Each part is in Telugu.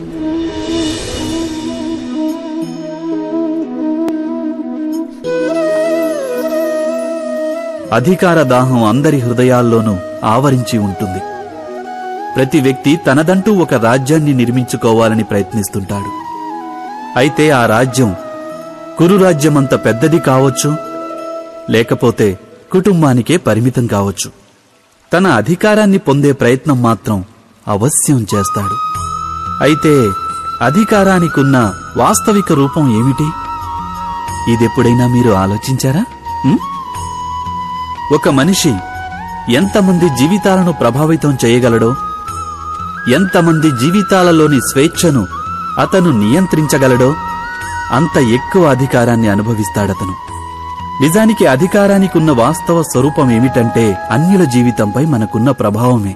అధికార దాహం అందరి హృదయాల్లోనూ ఆవరించి ఉంటుంది ప్రతి వ్యక్తి తనదంటూ ఒక రాజ్యాన్ని నిర్మించుకోవాలని ప్రయత్నిస్తుంటాడు అయితే ఆ రాజ్యం కురు రాజ్యమంత పెద్దది కావచ్చు లేకపోతే కుటుంబానికే పరిమితం కావచ్చు తన అధికారాన్ని పొందే ప్రయత్నం మాత్రం అవశ్యం చేస్తాడు అయితే అధికారానికున్న వాస్తవిక రూపం ఏమిటి ఇదెప్పుడైనా మీరు ఆలోచించారా ఉం? ఒక మనిషి ఎంతమంది జీవితాలను ప్రభావితం చేయగలడో ఎంతమంది జీవితాలలోని స్వేచ్ఛను అతను నియంత్రించగలడో అంత ఎక్కువ అధికారాన్ని అనుభవిస్తాడతను నిజానికి అధికారానికి ఉన్న వాస్తవ స్వరూపం ఏమిటంటే అన్యుల జీవితంపై మనకున్న ప్రభావమే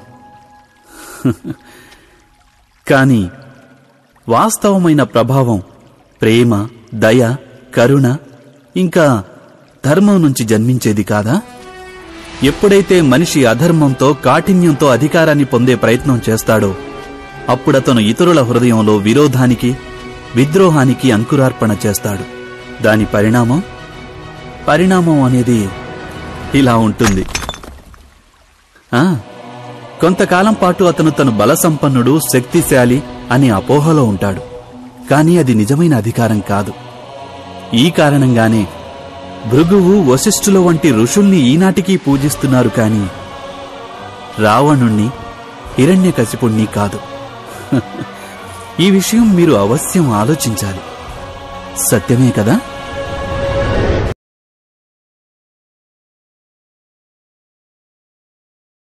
కాని వాస్తవమైన ప్రభావం ప్రేమ దయ కరుణ ఇంకా ధర్మం నుంచి జన్మించేది కాదా ఎప్పుడైతే మనిషి అధర్మంతో కాఠిన్యంతో అధికారాన్ని పొందే ప్రయత్నం చేస్తాడో అప్పుడతను ఇతరుల హృదయంలో విరోధానికి విద్రోహానికి అంకురార్పణ చేస్తాడు దాని పరిణామం పరిణామం అనేది ఇలా ఉంటుంది ఆ కొంతకాలం పాటు అతను తను బలసంపన్నుడు శక్తిశాలి అనే అపోహలో ఉంటాడు కానీ అది నిజమైన అధికారం కాదు ఈ కారణంగానే భృగువు వశిష్ఠుల వంటి ఋషుల్ని ఈనాటికి పూజిస్తున్నారు కాని రావణుణ్ణి హిరణ్యకశిపుణ్ణి కాదు ఈ విషయం మీరు అవశ్యం ఆలోచించాలి సత్యమే కదా